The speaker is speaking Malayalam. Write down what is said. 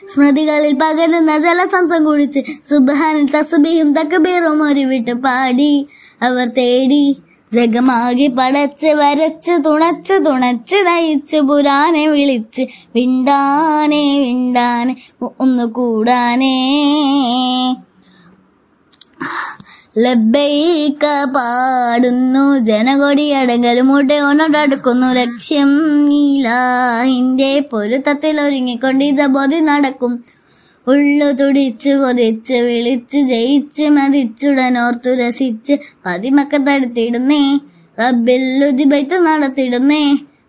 സ്മൃതികളിൽ പകരുന്ന ജലസംസം കുടിച്ച് സുബഹാനിൽ തസുബിയും തക്കബീറും ഒരു വിട്ട് പാടി അവർ തേടി ജഗമാകെ പടച്ച് വരച്ച് തുണച്ച് തുണച്ച് നയിച്ച് പുരാനെ വിളിച്ച് വിണ്ടാനെ വിണ്ടാനെ ഒന്ന് കൂടാനേ ലബ്ബൈക്ക പാടുന്നു ജനകൊടി അടങ്കലും മുട്ടയോനോടടുക്കുന്നു ലക്ഷ്യം നീലാഹിന്റെ പൊരുത്തത്തിൽ ഒരുങ്ങിക്കൊണ്ട് ജബോധി നടക്കും ഉള്ളു തുടിച്ചു കൊതിച്ച് വിളിച്ച് ജയിച്ച് മതിച്ചുടനോർത്തു രസിച്ച് പതിമക്ക തടുത്തിടുന്നേ റബ്ബിൽ ഉദിബൈത്ത് നടത്തിടുന്നേ